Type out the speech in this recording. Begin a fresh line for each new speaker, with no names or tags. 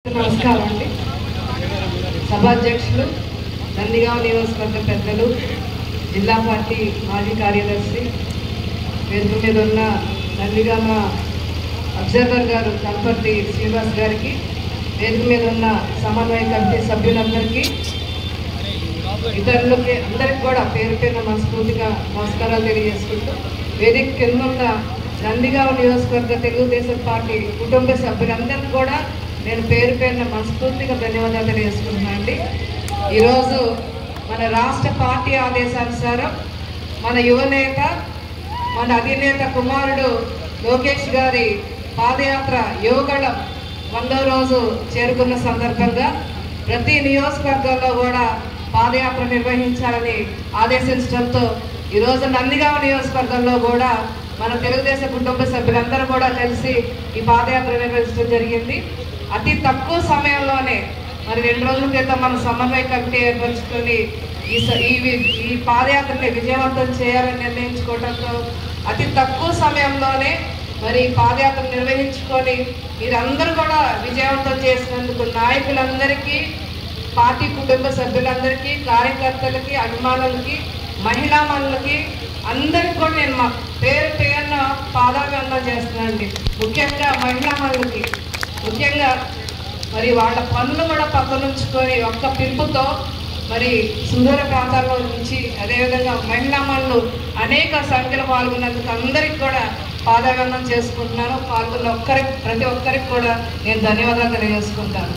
నమస్కారం అండి సభాధ్యక్షులు నందిగాం నియోజకవర్గ పెద్దలు జిల్లా పార్టీ మాజీ కార్యదర్శి వేదిక మీద ఉన్న నందిగామ అబ్జర్వర్ గారు కనపర్తి శ్రీనివాస్ గారికి వేదిక మీద ఉన్న సమన్వయ కమిటీ సభ్యులందరికీ ఇతరులకి అందరికి కూడా పేరు పేరున మనస్ఫూర్తిగా నమస్కారాలు తెలియజేసుకుంటూ వేదిక కింద ఉన్న నందిగామ నియోజకవర్గ తెలుగుదేశం పార్టీ కుటుంబ సభ్యులందరికీ కూడా నేను పేరు పేరున మనస్ఫూర్తిగా ధన్యవాదాలు తెలియజేసుకుంటున్నాను అండి ఈరోజు మన రాష్ట్ర పార్టీ ఆదేశానుసారం మన యువనేత మన అధినేత కుమారుడు లోకేష్ గారి పాదయాత్ర యువగళం వందో రోజు చేరుకున్న సందర్భంగా ప్రతి నియోజకవర్గంలో కూడా పాదయాత్ర నిర్వహించాలని ఆదేశించడంతో ఈరోజు నందిగామ నియోజకవర్గంలో కూడా మన తెలుగుదేశం కుటుంబ సభ్యులందరూ కూడా కలిసి ఈ పాదయాత్ర నిర్వహించడం జరిగింది అతి తక్కువ సమయంలోనే మరి రెండు రోజుల క్రితం మన సమన్వయ కమిటీ ఏర్పరచుకొని ఈ స- ఈ వి- ఈ పాదయాత్రని విజయవంతం చేయాలని నిర్ణయించుకోవడంతో అతి తక్కువ సమయంలోనే మరి ఈ పాదయాత్ర నిర్వహించుకొని మీరందరూ కూడా విజయవంతం చేసినందుకు నాయకులందరికీ పార్టీ కుటుంబ సభ్యులందరికీ కార్యకర్తలకి అభిమానులకి మహిళా మనులకి అందరికి కూడా నేను మా పేరు పేరున పాదాభివందనం చేస్తున్నానండి ముఖ్యంగా మహిళా మనులకి ముఖ్యంగా మరి వాళ్ళ పనులు కూడా పక్కనుంచుకొని ఒక్క పిలుపుతో మరి సుదూర ప్రాంతాల్లో నుంచి అదేవిధంగా మహిళా మనులు అనేక సంఖ్యలో పాల్గొన్నందుకు అందరికి కూడా పాదాభివందనం చేసుకుంటున్నాను పాల్గొన్న ఒక్కరికి ప్రతి ఒక్కరికి కూడా నేను ధన్యవాదాలు తెలియజేసుకుంటాను